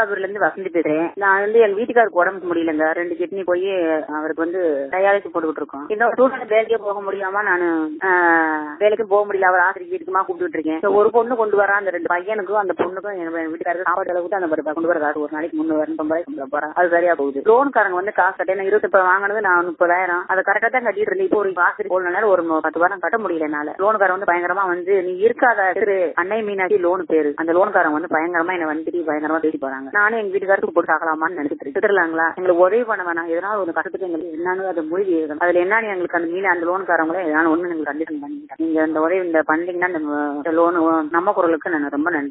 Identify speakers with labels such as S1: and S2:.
S1: தர்காபூர்ல இருந்து வசந்தி பேசுறேன் நான் வந்து எங்க வீட்டுக்காருக்கு உடம்புக்கு முடியலங்க ரெண்டு கிட்னி போய் அவருக்கு வந்து டயாலிசிஸ் போட்டுக்கிட்டு இருக்கோம் இந்த ஸ்டூடெண்ட் வேலைக்கே போக முடியாம நான் வேலைக்கு போக முடியல அவர் ஆசிரியர் வீட்டுக்குமா கூப்பிட்டு இருக்கேன் So, ஒரு பொண்ணு கொண்டு வரா அந்த ரெண்டு பையனுக்கும் அந்த பொண்ணுக்கும் எங்க வீட்டுக்காரருக்கு சாப்பாடு அளவுக்கு அந்த ஒரு கொண்டு வர காசு ஒரு நாளைக்கு முன்னூறு ரூபாய் சம்பளம் போறேன் அது சரியா போகுது லோனுக்காரங்க வந்து காசு கட்டேன் நான் இருபத்தி இப்போ வாங்கினது நான் முப்பதாயிரம் அதை கரெக்டா தான் கட்டிட்டு இருந்தேன் இப்போ ஒரு ஆசிரியர் போன நேரம் ஒரு பத்து வாரம் கட்ட முடியல என்னால லோனுக்காரன் வந்து பயங்கரமா வந்து நீ இருக்காத திரு அன்னை மீனாட்சி லோன் பேரு அந்த லோனுக்காரங்க வந்து பயங்கரமா என்ன வந்துட்டு பயங்கரமா பேசி போறாங்க நானும் எங்க வீட்டுக்காரருக்கு போட்டு ஆகலாமான்னு நினைச்சிட்டு இருக்கேன் திட்டுலாங்களா எங்களுக்கு உதவி பண்ண வேணாம் எதனால ஒரு கஷ்டத்துக்கு எங்களுக்கு என்னன்னு அதை மூழ்கி இருக்கணும் அதுல என்னன்னு எங்களுக்கு அந்த மீன் அந்த லோனுக்காரங்களே எதனால ஒண்ணு எங்களுக்கு கண்டிஷன் பண்ணிட்டாங்க நீங்க இந்த உதவி இந்த பண்ணீங்கன்னா இந்த லோனு நம்ம குரலுக்கு நான் ரொம்ப நன்றி